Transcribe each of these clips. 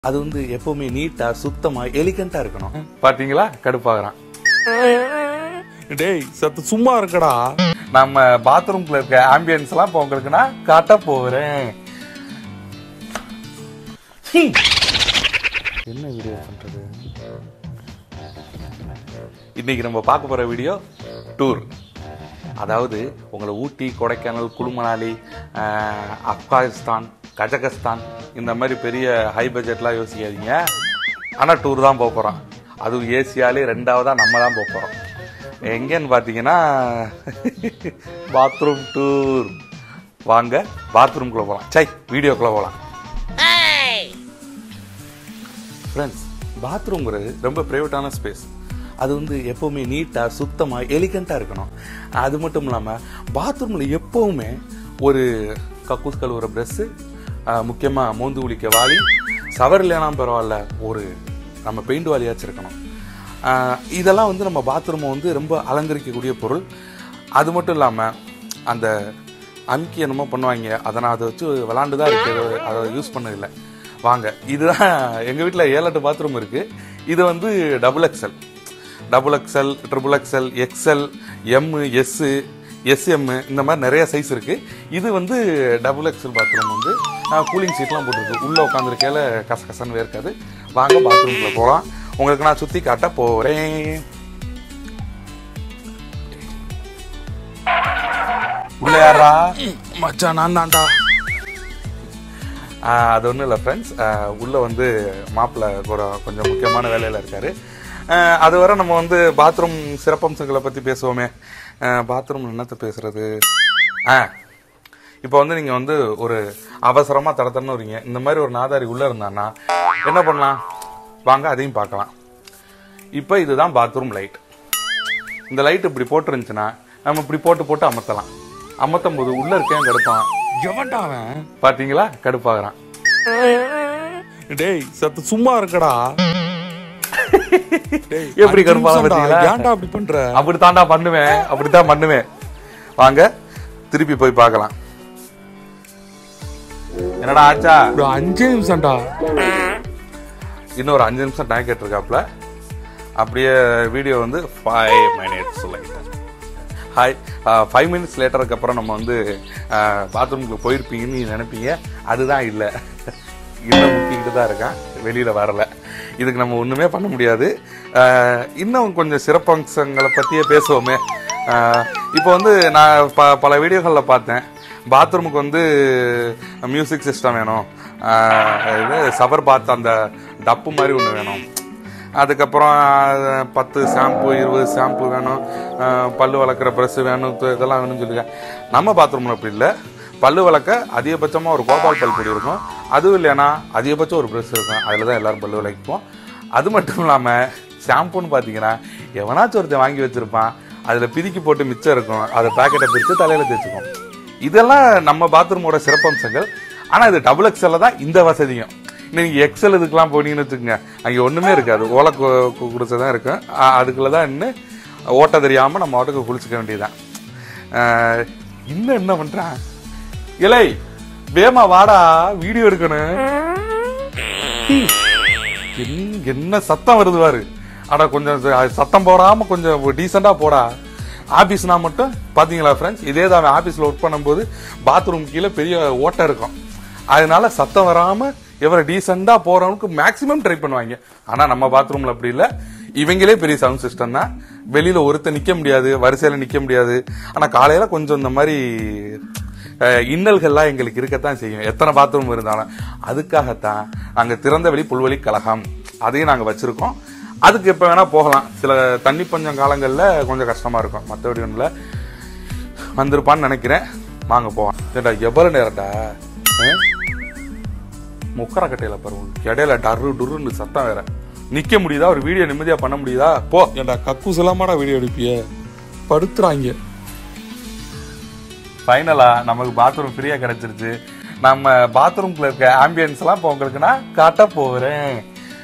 அது வந்து எப்பவுமே நீட்டா சுத்தமா எலிகண்டா இருக்கணும் பாத்தீங்களா கடுப்பாகிறான் டேய் சத்து சும்மா இருக்கடா நம்ம பாத்ரூம்ல இருக்க ஆம்பியன்ஸ் எல்லாம் இப்போ உங்களுக்கு நான் காட்ட போறேன் ஹீ. என்ன வீடியோ பண்றது இன்னைக்கு நம்ம பார்க்க போற வீடியோ டூர் அதாவது உங்களை ஊட்டி கொடைக்கானல் குளுமணாலி ஆஹ், ஆப்கானிஸ்தான் கஜகஸ்தான் இந்த மாதிரி பெரிய ஹை பட்ஜெட்லாம் யோசிக்காதீங்க ஆனால் டூர் தான் போக போகிறோம் அதுவும் ஏசியாலே ரெண்டாவதா நம்ம தான் போக போகிறோம் எங்கேன்னு பார்த்தீங்கன்னா பாத்ரூம் டூர் வாங்க பாத்ரூம்குள்ளே போகலாம் சை வீடியோக்குள்ளே போகலாம் ஃப்ரெண்ட்ஸ் பாத்ரூம்ங்கிறது ரொம்ப ப்ரைவேட்டான ஸ்பேஸ் அது வந்து எப்பவுமே நீட்டாக சுத்தமாக எலிகண்ட்டாக இருக்கணும் அது மட்டும் இல்லாமல் பாத்ரூமில் எப்பவுமே ஒரு கக்கூஸ் கழுவுற ப்ரெஸ்ஸு முக்கியமாக மோந்து குளிக்க வாளி சவர் இல்லைனாலும் பரவாயில்ல ஒரு நம்ம பெயிண்ட் வாலியாச்சும் இருக்கணும் ஆஹ் இதெல்லாம் வந்து நம்ம பாத்ரூமை வந்து ரொம்ப அலங்கரிக்கக்கூடிய பொருள் அது மட்டும் இல்லாமல் அந்த அமுக்கி என்னமோ பண்ணுவாங்க அதை நான் அதை வச்சு விளாண்டு தான் இருக்கு அதை யூஸ் பண்ணதில்லை வாங்க இதுதான் எங்கள் வீட்டில் ஏழு எட்டு பாத்ரூம் இருக்குது இது வந்து double XL double XL triple XL XL M S S M இந்த மாதிரி நிறைய சைஸ் இருக்குது இது வந்து டபுள் எக்ஸல் பாத்ரூம் வந்து கூலிங் சீட்லாம் போட்டிருக்கு உள்ளே உட்காந்துருக்கையில கசகசன்னு வேர்க்காது வாங்க பாத்ரூம்குள்ளே போகலாம் உங்களுக்கு நான் சுற்றி காட்ட போகிறேன் உள்ள யாரா மச்சான் நான் தான்டா ஆஹ் அது ஒன்றும் இல்லை ஃப்ரெண்ட்ஸ் உள்ளே வந்து மாப்பிள்ளை கூட கொஞ்சம் முக்கியமான வேலையில் இருக்காரு ஆஹ் அது வரை நம்ம வந்து பாத்ரூம் சிறப்பம்சங்களை பற்றி பேசுவோமே பாத்ரூம் என்னத்தை பேசுறது ஆ இப்போ வந்து நீங்கள் வந்து ஒரு அவசரமாக தடத்தன்னு வரீங்க இந்த மாதிரி ஒரு நாதாரி உள்ளே இருந்தான்னா என்ன பண்ணலாம் வாங்க அதையும் பார்க்கலாம் இப்போ இதுதான் பாத்ரூம் லைட் இந்த லைட் இப்படி போட்டுருந்துச்சுன்னா நம்ம இப்படி போட்டு போட்டு அமர்த்தலாம் அமர்த்தும் போது உள்ளே இருக்கேன் கடுப்பான் எவன்டா அவன் பார்த்தீங்களா கடுப்பாகிறான் டேய் சத்து சும்மா இருக்கடா டேய், எப்படி அஞ்சு கருப்பான நிமிஷம்டா. பாத்தீங்களா? ஏன்டா அப்படி பண்ற அப்படித்தான்டா பண்ணுவேன் அப்படித்தான் பண்ணுவேன் வாங்க திருப்பி போய் பார்க்கலாம் என்னடா ஆச்சா ஒரு அஞ்சு நிமிஷம்டா இன்னும் ஒரு அஞ்சு நிமிஷம் டைம் கேட்டிருக்காப்ல அப்படியே வீடியோ வந்து five minutes hi five minutes லேட்டருக்கு அப்புறம் நம்ம வந்து பாத்ரூமுக்கு போயிருப்பீங்கன்னு நீ நினைப்பீங்க அதுதான் இல்லை இன்னும் முக்கிக்கிட்டு தான் இருக்கேன் வெளியில் வரல இதுக்கு நம்ம ஒன்றுமே பண்ண முடியாது ஆஹ், இன்னும் கொஞ்சம் சிறப்பம்சங்களை பற்றியே பேசுவோமே ஆஹ், இப்போ வந்து நான் ப பல வீடியோகளில் பார்த்தேன் பாத்ரூமுக்கு வந்து மியூசிக் சிஸ்டம் வேணும் ஆஹ், இது சவர் பாத் அந்த டப்பு மாதிரி ஒன்று வேணும் அதுக்கப்புறம் அஹ், பத்து ஷாம்பு இருபது ஷாம்பு வேணும் அஹ், பல்லு வளர்க்குற ப்ரெஷ் வேணும் து- இதெல்லாம் வேணும்னு சொல்லியிருக்கேன் நம்ம பாத்ரூமில் அப்படி இல்லை பல்லு வளர்க்க அதிகபட்சமாக ஒரு கோபால் பல் பொடி இருக்கும் அதுவும் இல்லைன்னா அதிகபட்சம் ஒரு ப்ரெஷ் இருக்கும் அதில் தான் எல்லாரும் பல்லு விளக்கிப்போம் அது மட்டும் இல்லாமல் ஷாம்புன்னு பார்த்தீங்கன்னா எவனாச்சும் ஒருத்தன் வாங்கி வச்சிருப்பான் அதில் பிதிக்கி போட்டு மிச்சம் இருக்கும் அதை பேக்கெட்டை பிரித்து தலையில் தேய்ச்சிக்கும் இதெல்லாம் நம்ம பாத்ரூமோட சிறப்பம்சங்கள் ஆனால் இது டபுள் எக்ஸலில் தான் இந்த வசதியும் நீங்க எக்ஸல் இதுக்கெல்லாம் போனீங்கன்னு வச்சுக்கோங்க அங்கே ஒன்றுமே இருக்காது ஓலை குடிச்ச தான் இருக்கும் அ- அதுக்குள்ள தான் இன்னும் ஓட்ட தெரியாமல் நம்ம ஓட்டுக்கு குளிச்சுக்க வேண்டியதுதான் ஆஹ், இன்னும் என்ன பண்ணுறான் இலை வேமா வாடா வீடியோ எடுக்கணும் என்ன- என்ன சத்தம் வருது பாரு அட கொஞ்சம் ச- சத்தம் போடாம கொஞ்சம் டீசெண்டா போடா ஆபீஸ்னா மட்டும் பாத்தீங்களா ஃப்ரெண்ட்ஸ் இதே தான் ஆபீஸ்ல ஒர்க் பண்ணும்போது பாத்ரூம் கீழே பெரிய ஓட்டை இருக்கும் அதனால சத்தம் வராம எவரை டீசெண்டா போறவனுக்கு மேக்சிமம் ட்ரை பண்ணுவாங்க ஆனா நம்ம பாத்ரூம்ல அப்படி இல்ல இவங்களே பெரிய சவுண்ட் சிஸ்டம் தான் வெளியில ஒருத்தர் நிக்க முடியாது வரிசையில நிக்க முடியாது ஆனா காலையில கொஞ்சம் இந்த மாதிரி அஹ் இன்னல்கள்லாம் எங்களுக்கு இருக்கத்தான் செய்யும் எத்தனை பாத்ரூம் இருந்தாலும் அதுக்காகத்தான் நாங்க திறந்த வெளி புல்வெளி கழகம் அதையும் நாங்க வச்சிருக்கோம் அதுக்கு எப்ப வேணா போகலாம் சில தண்ணி பஞ்சம் காலங்கள்ல கொஞ்சம் கஷ்டமா இருக்கும் மற்றபடி ஒண்ணுல வந்திருப்பான்னு நினைக்கிறேன் வாங்க போவோம் ஏண்டா எவ்வளவு நேரம்டா அஹ்? முக்கர கட்டையில பாருங்க இடையில டர்ரு டுருன்னு சத்தம் வேற நிக்க முடியுதா ஒரு வீடியோ நிம்மதியா பண்ண முடியுதா போ ஏன்டா கக்கூஸ் எல்லாமாடா வீடியோ எடுப்பிய படுத்துறாங்க ஃபைனலா நமக்கு பாத்ரூம் ஃப்ரீயா கிடைச்சிருச்சு நம்ம பாத்ரூம்குள்ள இருக்க ஆம்பியன்ஸ் எல்லாம் இப்போ உங்களுக்கு நான் காட்ட போறேன்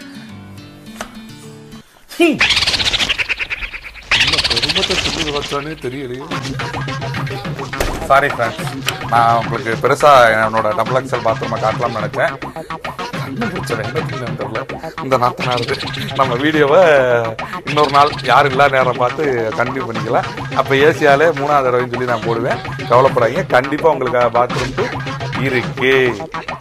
ஹீ. என்ன பெருமத்தை சொல்லி வச்சானே தெரியலையே சாரி ஃப்ரெண்ட்ஸ் நான் உங்களுக்கு பெருசா என்னோட டபுள் எக்ஸல் பாத்ரூமை காட்டலாம்னு நினைச்சேன் என்ன பிரச்சனை என்ன பிரச்சனை தெரியல இந்த நாத்தனாருது நம்ம வீடியோவை இன்னொரு நாள் யாரும் இல்லா நேரம் பார்த்து கண்டினியூ பண்ணிக்கலாம் அப்போ ஏசியாலே மூணாவது தடவைன்னு சொல்லி நான் போடுவேன் கவலைப்படாதீங்க கண்டிப்பாக உங்களுக்கு பாத்ரூம் இருக்கு